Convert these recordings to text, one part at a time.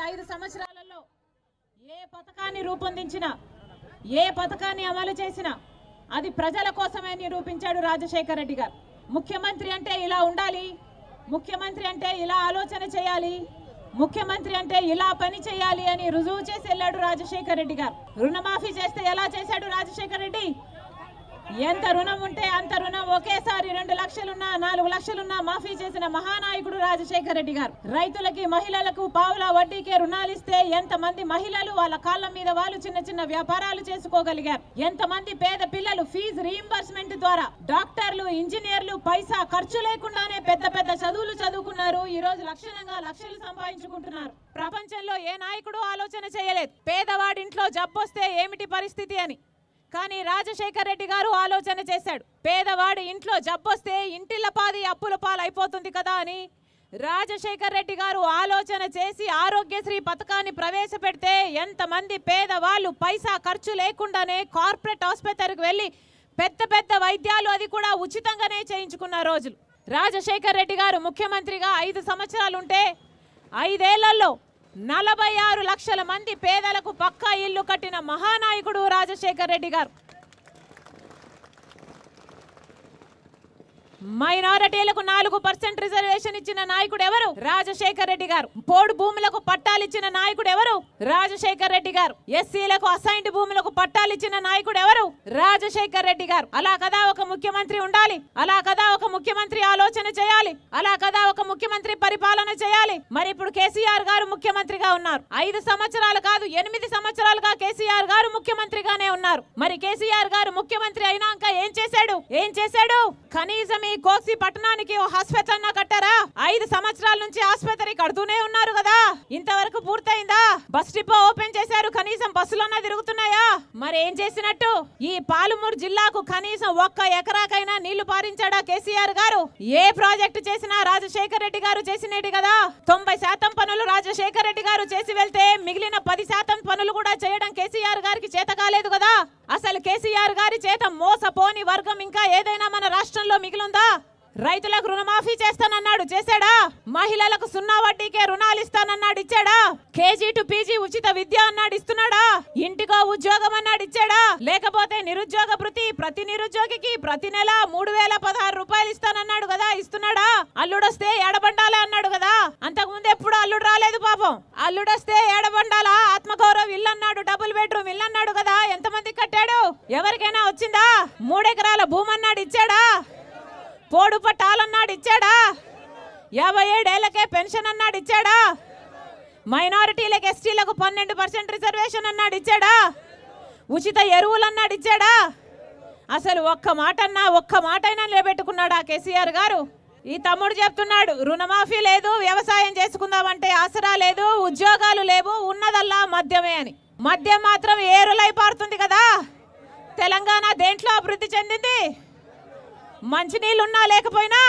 ఐదు సంవత్సరాలలో ఏ పథకాన్ని రూపొందించినా ఏ పథకాన్ని అమలు చేసినా అది ప్రజల కోసమే నిరూపించాడు రాజశేఖర రెడ్డి గారు ముఖ్యమంత్రి అంటే ఇలా ఉండాలి ముఖ్యమంత్రి అంటే ఇలా ఆలోచన చేయాలి ముఖ్యమంత్రి అంటే ఇలా పని చేయాలి అని రుజువు చేసి వెళ్ళాడు రాజశేఖర రెడ్డి గారు రుణమాఫీ చేస్తే ఎలా చేశాడు రాజశేఖర రెడ్డి ఎంత రుణం ఉంటే అంత రుణం ఒకేసారి రెండు లక్షలున్నా నాలుగు లక్షలున్నా మాఫీ చేసిన మహానాయకుడు రాజశేఖర రెడ్డి గారు రైతులకి మహిళలకు పావుల వడ్డీకే రుణాలు ఇస్తే ఎంత మంది మహిళలు వాళ్ళ కాళ్ళ మీద వాళ్ళు చిన్న చిన్న వ్యాపారాలు చేసుకోగలిగారు ఎంత మంది పేద పిల్లలు ఫీజు రీయింబర్స్మెంట్ ద్వారా డాక్టర్లు ఇంజనీర్లు పైసా ఖర్చు లేకుండానే పెద్ద పెద్ద చదువులు చదువుకున్నారు ఈ రోజు లక్షణంగా లక్షలు సంపాదించుకుంటున్నారు ప్రపంచంలో ఏ నాయకుడు ఆలోచన చేయలేదు పేదవాడింట్లో జబ్బొస్తే ఏమిటి పరిస్థితి అని కానీ రాజశేఖర్ రెడ్డి గారు ఆలోచన చేశాడు పేదవాడి ఇంట్లో జబ్బొస్తే ఇంటిల్ల పాది అప్పుల పాలు అయిపోతుంది కదా అని రాజశేఖర్ రెడ్డి గారు ఆలోచన చేసి ఆరోగ్యశ్రీ పథకాన్ని ప్రవేశపెడితే ఎంతమంది పేదవాళ్ళు పైసా ఖర్చు లేకుండానే కార్పొరేట్ ఆసుపత్రికి వెళ్ళి పెద్ద పెద్ద వైద్యాలు అది కూడా ఉచితంగానే చేయించుకున్న రోజులు రాజశేఖర్ రెడ్డి గారు ముఖ్యమంత్రిగా ఐదు సంవత్సరాలుంటే ఐదేళ్లలో నలభై ఆరు లక్షల మంది పేదలకు పక్కా ఇల్లు కట్టిన మహానాయకుడు రాజశేఖర్ రెడ్డి గారు మైనారిటీలకు నాలుగు పర్సెంట్ రిజర్వేషన్ ఇచ్చిన నాయకుడు ఎవరు రాజశేఖర్ రెడ్డి గారు పోడు భూములకు పట్టాలు ఇచ్చిన నాయకుడు ఎవరు రాజశేఖర్ రెడ్డి గారు ఎస్సీలకు అసైన్డ్ భూములకు పట్టాలు ఇచ్చిన నాయకుడు ఎవరు రాజశేఖర్ రెడ్డి గారు అలా కదా ఒక ముఖ్యమంత్రి ఉండాలి అలా కదా ఒక ముఖ్యమంత్రి ఆలోచన చేయాలి అలా కదా ఒక ముఖ్యమంత్రి పరిపాలన చేయాలి మరి ఇప్పుడు కేసీఆర్ గారు ముఖ్యమంత్రిగా ఉన్నారు ఐదు సంవత్సరాలు కాదు ఎనిమిది సంవత్సరాలుగా కేసీఆర్ గారు ముఖ్యమంత్రిగానే ఉన్నారు మరి కేసీఆర్ గారు ముఖ్యమంత్రి అయినాక ఏం చేశాడు ఏం చేశాడు కనీసం ఈ కోక్సి పట్టణానికి ఓ హాస్పిటల్ అన్నా కట్టారా ఐదు సంవత్సరాల నుంచి ఆసుపత్రి కడుతూనే ఉన్నారు కదా ఇంతవరకు పూర్తయిందా బస్ డిపో ఓపెన్ చేశారు కనీసం బస్సులన్నా తిరుగుతున్నాయా మరి ఏం చేసినట్టు ఈ పాలమూరు జిల్లాకు కనీసం ఒక్క ఎకరాకైనా నీళ్లు పారించాడా కేసీఆర్ గారు ఏ ప్రాజెక్టు చేసినా రాజశేఖర్ రెడ్డి గారు చేసినట్టు కదా తొంభై శాతం పనులు రాజశేఖర్ రెడ్డి గారు చేసి వెళ్తే మిగిలిన పది శాతం పనులు కూడా చేయడం కేసీఆర్ గారికి చేత కాలేదు కదా అసలు కేసీఆర్ గారి చేత మోసపోని వర్గం ఇంకా ఏదైనా మన రాష్ట్రంలో మిగిలిందా రైతులకు రుణమాఫీ చేస్తానన్నాడు చేశాడా మహిళలకు సున్నా వడ్డీకే రుణాలు ఇస్తానన్నాడు ఇచ్చాడా కేజీ టు పీజీ ఉచిత విద్య అన్నాడు ఇస్తున్నాడా ఇంటికో ఉద్యోగం అన్నాడు ఇచ్చాడా లేకపోతే నిరుద్యోగ భృతి ప్రతి నిరుద్యోగికి ప్రతి నెల మూడు వేల పదహారు రూపాయలు ఇస్తానన్నాడు కదా ఇస్తున్నాడా అల్లుడొస్తే ఏడబండాలే అన్నాడు కదా అంతకు ముందు ఎప్పుడు అల్లుడు రాలేదు పాపం అల్లుడొస్తే ఏడబండాలా ఆత్మగౌరవ్ ఇల్లు అన్నాడు డబుల్ బెడ్రూమ్ ఇల్లు అన్నాడు కదా ఎంతమంది కట్టాడు ఎవరికైనా వచ్చిందా మూడెకరాల భూమి అన్నాడు ఇచ్చాడా పోడు పట్టాలన్నాడు ఇచ్చాడా యాభై ఏడేళ్లకే పెన్షన్ అన్నాడు ఇచ్చాడా మైనారిటీలకు ఎస్టీలకు పన్నెండు పర్సెంట్ రిజర్వేషన్ అన్నాడు ఇచ్చాడా ఉచిత ఎరువులు అన్నాడు ఇచ్చాడా అసలు ఒక్క మాట అన్నా ఒక్క మాట అయినా నిలబెట్టుకున్నాడా కేసీఆర్ గారు ఈ తమ్ముడు చెప్తున్నాడు రుణమాఫీ లేదు వ్యవసాయం చేసుకుందామంటే ఆసరా లేదు ఉద్యోగాలు లేవు ఉన్నదల్లా మద్యమే అని మద్యం మాత్రం ఏరులై పారుతుంది కదా తెలంగాణ దేంట్లో అభివృద్ధి చెందింది మంచినీళ్ళున్నా లేకపోయినా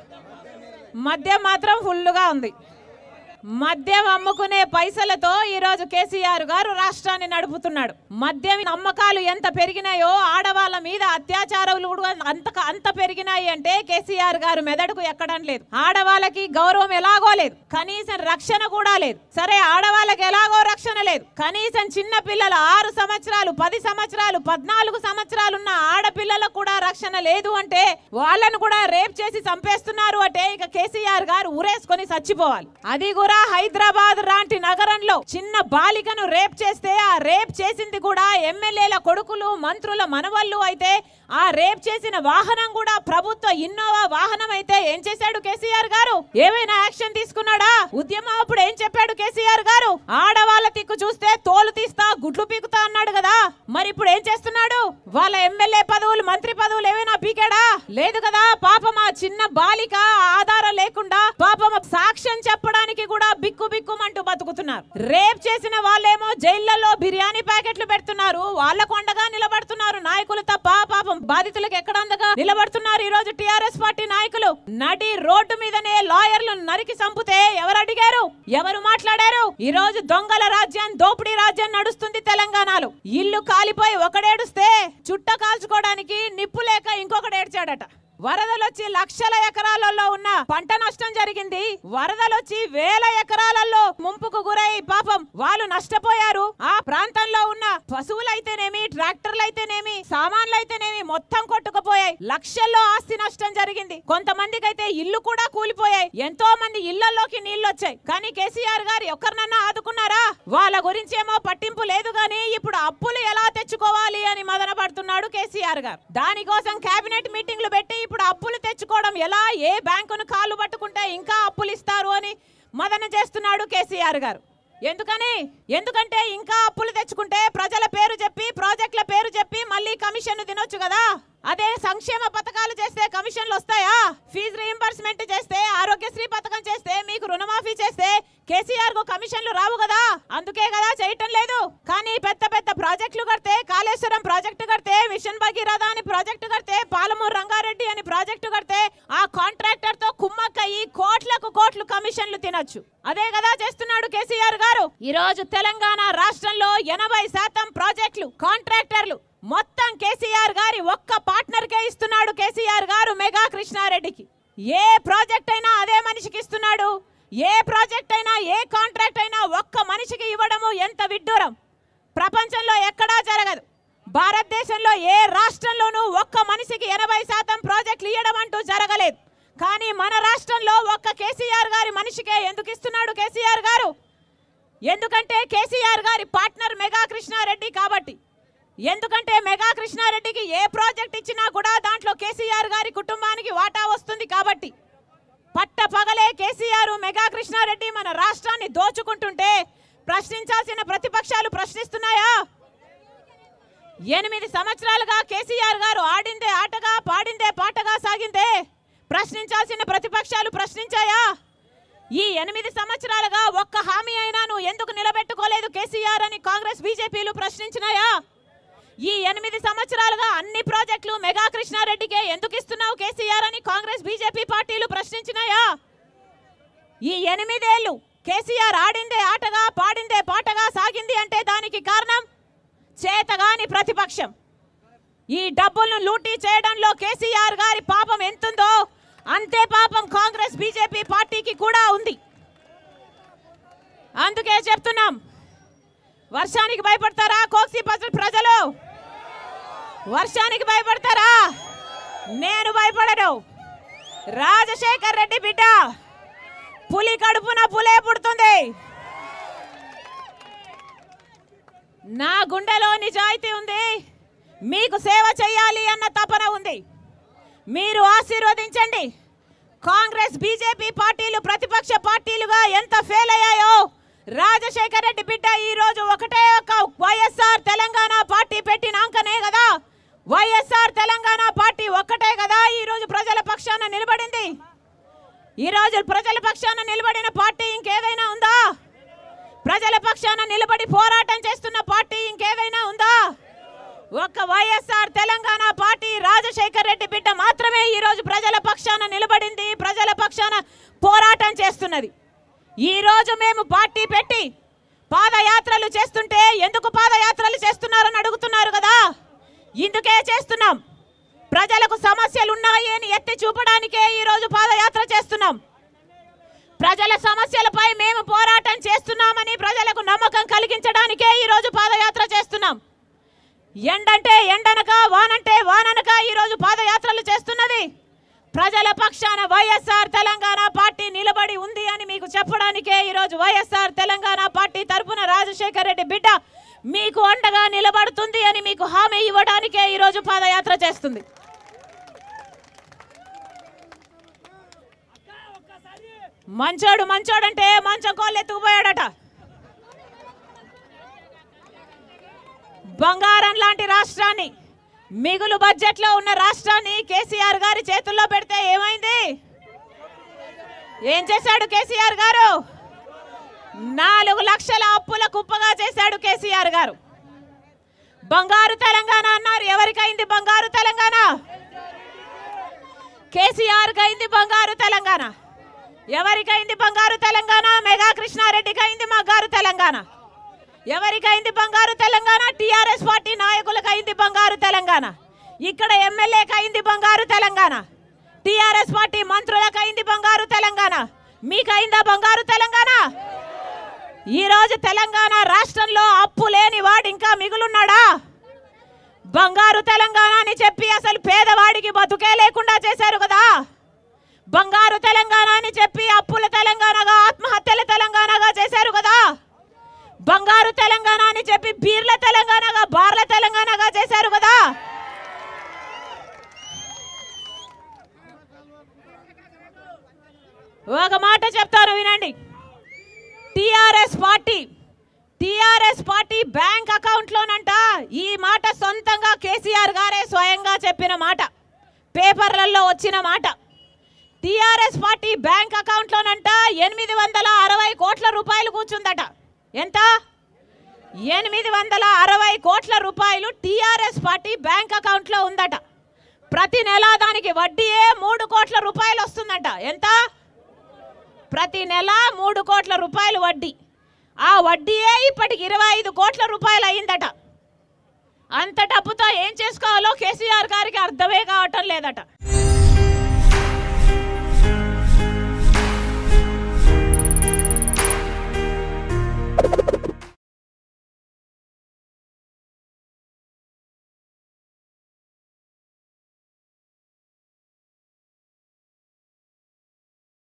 మద్యం మాత్రం ఫుల్గా ఉంది మద్యం అమ్ముకునే పైసలతో ఈ రోజు కేసీఆర్ గారు రాష్ట్రాన్ని నడుపుతున్నాడు మద్యం అమ్మకాలు ఎంత పెరిగినాయో ఆడవాళ్ళ మీద అత్యాచారాలు కూడా అంత అంత పెరిగినాయి అంటే కేసీఆర్ గారు మెదడుకు ఎక్కడం లేదు ఆడవాళ్ళకి గౌరవం ఎలాగో లేదు కనీసం రక్షణ కూడా లేదు సరే ఆడవాళ్ళకి ఎలాగో రక్షణ లేదు కనీసం చిన్న పిల్లల ఆరు సంవత్సరాలు పది సంవత్సరాలు పద్నాలుగు సంవత్సరాలు ఉన్న ఆడపిల్లలకు కూడా రక్షణ లేదు అంటే వాళ్ళను కూడా రేప్ చేసి చంపేస్తున్నారు అంటే ఇక కేసీఆర్ గారు ఊరేసుకొని చచ్చిపోవాలి అది కూడా హైదరాబాద్ లాంటి నగరంలో చిన్న బాలికను రేప్ చేస్తే ఆ రేప్ చేసింది కూడా ఎమ్మెల్యేల కొడుకులు మంత్రుల మనవళ్ళు అయితే ఆ రేప్ చేసిన వాహనం కూడా ప్రభుత్వ ఇన్నోవా వాహనం అయితే ఏం చేశాడు కేసీఆర్ గారు ఏమైనా యాక్షన్ తీసుకున్నాడా ఉద్యమం అప్పుడు ఏం చెప్పాడు కేసీఆర్ గారు ఆడవాళ్ళ తిక్కు చూస్తే తోలు తీస్తా గుడ్లు పీకుతా అన్నాడు కదా మరి ఇప్పుడు ఏం చేస్తున్నాడు వాళ్ళ ఎమ్మెల్యే పదవులు మంత్రి పదవులు ఏమైనా పీకాడా లేదు కదా పాపం ఆ చిన్న బాలిక ఆధారం లేకుండా పాపం సాక్ష్యం చెప్పడానికి కూడా బిక్కు బిక్కుమంటూ బతుకుతున్నారు రేప్ చేసిన వాళ్ళేమో జైళ్లలో బిర్యానీ ప్యాకెట్లు పెడుతున్నారు వాళ్ళ కొండగా నిలబడుతున్నారు నాయకులు తప్ప పాపం బాధితులకు ఎక్కడ అందగా నిలబడుతున్నారు ఈ రోజు టిఆర్ఎస్ పార్టీ నాయకులు నడి రోడ్డు మీదనే లాయర్లు నరికి చంపితే ఎవరు అడిగారు ఎవరు మాట్లాడారు ఈ రోజు దొంగల రాజ్యం దోపిడీ రాజ్యం నడుస్తుంది తెలంగాణలో ఇల్లు కాలిపోయి ఒకడేడుస్తే చుట్ట కాల్చుకోవడానికి నిప్పు లేక ఇంకొకడు ఏడ్చాడట వరదలు వచ్చి లక్షల ఎకరాలలో ఉన్న పంట నష్టం జరిగింది వరదలు వచ్చి వేల ఎకరాలలో ముంపుకు గురై పాపం వాళ్ళు నష్టపోయారు ఆ ప్రాంతంలో ఉన్న పశువులైతేనేమి ట్రాక్టర్లు అయితేనేమి సామాన్లు అయితేనేమి మొత్తం కొట్టుకుపోయాయి లక్షల్లో ఆస్తి నష్టం జరిగింది కొంతమందికి అయితే ఇల్లు కూడా కూలిపోయాయి ఎంతో మంది ఇళ్లలోకి నీళ్లు వచ్చాయి కానీ కేసీఆర్ గారు ఒకరినన్నా ఆదుకున్నారా వాళ్ళ గురించి ఏమో పట్టింపు లేదు గానీ ఇప్పుడు అప్పులు ఎలా తెచ్చుకోవాలి అని మదన పడుతున్నాడు కేసీఆర్ గారు దానికోసం కేబినెట్ మీటింగ్లు పెట్టి ఇప్పుడు అప్పులు తెచ్చుకోవడం ఎలా ఏ బ్యాంకును కాళ్ళు పట్టుకుంటే ఇంకా అప్పులు ఇస్తారు అని మదన చేస్తున్నాడు కేసీఆర్ గారు ఎందుకని ఎందుకంటే ఇంకా అప్పులు తెచ్చుకుంటే ప్రజల పేరు చెప్పి ప్రాజెక్టుల పేరు చెప్పి మళ్ళీ కమిషన్ తినొచ్చు కదా అదే సంక్షేమ పథకాలు చేస్తే కమిషన్లు వస్తాయా ఫీజు రీయింబర్స్మెంట్ చేస్తే ఆరోగ్యశ్రీ పథకం చేస్తే మీకు రుణమాఫీ చేస్తే కేసీఆర్ కు కమిషన్లు రావు కదా అందుకే కదా చేయటం లేదు కానీ పెద్ద పెద్ద ప్రాజెక్టులు కడితే కాళేశ్వరం ప్రాజెక్టు కడితే మిషన్ భగీరథ అని ప్రాజెక్టు కడితే పాలమూరు రంగారెడ్డి అని ప్రాజెక్టు కడితే ఆ కాంట్రాక్టర్ తో కుమ్మక్కయి కోట్లకు కోట్లు కమిషన్లు తినొచ్చు అదే కదా చేస్తున్నాడు కేసీఆర్ గారు ఈ రోజు తెలంగాణ రాష్ట్రంలో ఎనభై శాతం ప్రాజెక్టులు కాంట్రాక్టర్లు మొత్తం కేసీఆర్ గారి ఒక్క పార్ట్నర్ కే ఇస్తున్నాడు కేసీఆర్ గారు మెగా కృష్ణారెడ్డికి ఏ ప్రాజెక్ట్ అయినా అదే మనిషికి ఇస్తున్నాడు ఏ ప్రాజెక్ట్ అయినా ఏ కాంట్రాక్ట్ అయినా ఒక్క మనిషికి ఇవ్వడము ఎంత విడ్డూరం ప్రపంచంలో ఎక్కడా జరగదు భారతదేశంలో ఏ రాష్ట్రంలోనూ ఒక్క మనిషికి ఎనభై శాతం ప్రాజెక్టులు ఇవ్వడం అంటూ జరగలేదు కానీ మన రాష్ట్రంలో ఒక్క కేసీఆర్ గారి మనిషికే ఎందుకు ఇస్తున్నాడు కేసీఆర్ గారు ఎందుకంటే కేసీఆర్ గారి పార్ట్నర్ మెగా కృష్ణారెడ్డి కాబట్టి ఎందుకంటే మెగా కృష్ణారెడ్డికి ఏ ప్రాజెక్ట్ ఇచ్చినా కూడా దాంట్లో కేసీఆర్ గారి కుటుంబానికి వాటా వస్తుంది కాబట్టి పట్ట పగలే కేసీఆర్ మెగా కృష్ణారెడ్డి మన రాష్ట్రాన్ని దోచుకుంటుంటే ప్రశ్నించాల్సిన ప్రతిపక్షాలు ప్రశ్నిస్తున్నాయా ఎనిమిది సంవత్సరాలుగా కేసీఆర్ గారు ఆడిందే ఆటగా పాడిందే పాటగా సాగిందే ప్రశ్నించాల్సిన ప్రతిపక్షాలు ప్రశ్నించాయా ఈ ఎనిమిది సంవత్సరాలుగా ఒక్క హామీ అయినా నువ్వు ఎందుకు నిలబెట్టుకోలేదు కేసీఆర్ అని కాంగ్రెస్ బీజేపీలు ప్రశ్నించినాయా ఈ ఎనిమిది సంవత్సరాలుగా అన్ని ప్రాజెక్టులు మెగా కృష్ణారెడ్డికే ఎందుకు ఇస్తున్నావు కేసీఆర్ అని కాంగ్రెస్ బీజేపీ పార్టీలు ప్రశ్నించినాయా ఈ ఎనిమిదేళ్లు కేసీఆర్ ఆడిందే ఆటగా పాడిందే పాటగా సాగింది అంటే దానికి కారణం చేతగాని ప్రతిపక్షం ఈ డబ్బులను లూటీ చేయడంలో కేసీఆర్ గారి పాపం ఎంతుందో అంతే పాపం కాంగ్రెస్ బీజేపీ పార్టీకి కూడా ఉంది అందుకే చెప్తున్నాం వర్షానికి భయపడతారా కోక్సీ పస- ప్రజలు వర్షానికి భయపడతారా నేను భయపడను రాజశేఖర్ రెడ్డి బిడ్డ పులి కడుపున పులే పుడుతుంది నా గుండెలో నిజాయితీ ఉంది మీకు సేవ చేయాలి అన్న తపన ఉంది మీరు ఆశీర్వదించండి కాంగ్రెస్ బీజేపీ పార్టీలు ప్రతిపక్ష పార్టీలుగా ఎంత ఫెయిల్ అయ్యాయో రాజశేఖర రెడ్డి బిడ్డ ఈ రోజు ఒకటే ఒక వైఎస్ఆర్ తెలంగాణ పార్టీ పెట్టినాకనే కదా వైఎస్ఆర్ తెలంగాణ పార్టీ ఒక్కటే కదా ఈ రోజు ప్రజల పక్షాన నిలబడింది ఈ రోజు ప్రజల పక్షాన నిలబడిన పార్టీ ఇంకేదైనా ఉందా ప్రజల పక్షాన నిలబడి పోరాటం చేస్తున్న పార్టీ ఇంకేదైనా ఉందా ఒక్క వైఎస్ఆర్ తెలంగాణ పార్టీ రాజశేఖర్ రెడ్డి బిడ్డ మాత్రమే ఈ రోజు ప్రజల పక్షాన నిలబడింది ప్రజల పక్షాన పోరాటం చేస్తున్నది ఈ రోజు మేము పార్టీ పెట్టి పాదయాత్రలు చేస్తుంటే ఎందుకు పాదయాత్రలు చేస్తున్నారని అడుగుతున్నారు కదా ఇందుకే చేస్తున్నాం ప్రజలకు సమస్యలు ఉన్నాయి అని ఎత్తి చూపడానికే ఈ రోజు పాదయాత్ర చేస్తున్నాం ప్రజల సమస్యలపై మేము పోరాటం చేస్తున్నామని ప్రజలకు నమ్మకం కలిగించడానికే ఈ రోజు పాదయాత్ర చేస్తున్నాం ఎండంటే ఎండనక వానంటే వాననక ఈ రోజు పాదయాత్రలు చేస్తున్నది ప్రజల పక్షాన వైఎస్ఆర్ తెలంగాణ పార్టీ నిలబడి ఉంది అని మీకు చెప్పడానికే ఈ రోజు వైఎస్ఆర్ తెలంగాణ పార్టీ తరపున రాజశేఖర్ రెడ్డి బిడ్డ మీకు అండగా నిలబడుతుంది అని మీకు హామీ ఇవ్వడానికే ఈ రోజు పాదయాత్ర చేస్తుంది మంచోడు మంచోడంటే మంచం కోళ్ళు ఎత్తుకుపోయాడట బంగారం లాంటి రాష్ట్రాన్ని మిగులు బడ్జెట్ లో ఉన్న రాష్ట్రాన్ని కేసీఆర్ గారి చేతుల్లో పెడితే ఏమైంది ఏం చేశాడు కేసీఆర్ గారు నాలుగు లక్షల అప్పుల కుప్పగా చేశాడు కేసీఆర్ గారు బంగారు తెలంగాణ అన్నారు ఎవరికైంది బంగారు తెలంగాణ కేసీఆర్ కైంది బంగారు తెలంగాణ ఎవరికైంది బంగారు తెలంగాణ మెగా కృష్ణారెడ్డికి అయింది బంగారు తెలంగాణ ఎవరికైంది బంగారు తెలంగాణ టిఆర్ఎస్ పార్టీ నాయకులకు అయింది బంగారు తెలంగాణ ఇక్కడ ఎమ్మెల్యేకి అయింది బంగారు తెలంగాణ టిఆర్ఎస్ పార్టీ మంత్రులకు అయింది బంగారు తెలంగాణ మీకైందా బంగారు తెలంగాణ ఈ రోజు తెలంగాణ రాష్ట్రంలో అప్పు లేని వాడు ఇంకా మిగులున్నాడా బంగారు తెలంగాణ అని చెప్పి అసలు పేదవాడికి బతుకే లేకుండా చేశారు కదా బంగారు తెలంగాణ అని చెప్పి అప్పుల తెలంగాణగా ఆత్మహత్యల తెలంగాణగా చేశారు కదా బంగారు తెలంగాణ అని చెప్పి బీర్ల తెలంగాణగా బార్ల తెలంగాణగా చేశారు కదా ఒక మాట చెప్తాను వినండి TRS party TRS party bank అకౌంట్లోనంట ఈ మాట సొంతంగా కేసీఆర్ గారే స్వయంగా చెప్పిన మాట పేపర్లలో వచ్చిన మాట టిఆర్ఎస్ పార్టీ బ్యాంక్ అకౌంట్లోనంట ఎనిమిది వందల అరవై కోట్ల రూపాయలు కూర్చుందట ఎంత ఎనిమిది వందల అరవై కోట్ల రూపాయలు టిఆర్ఎస్ పార్టీ బ్యాంక్ అకౌంట్లో ఉందట ప్రతి నెల దానికి వడ్డీయే మూడు కోట్ల రూపాయలు వస్తుందట ఎంత ప్రతి నెల మూడు కోట్ల రూపాయలు వడ్డీ ఆ వడ్డీయే ఇప్పటికి ఇరవై ఐదు కోట్ల రూపాయలు అయిందట అంత డబ్బుతో ఏం చేసుకోవాలో కేసీఆర్ గారికి అర్థమే కావటం లేదట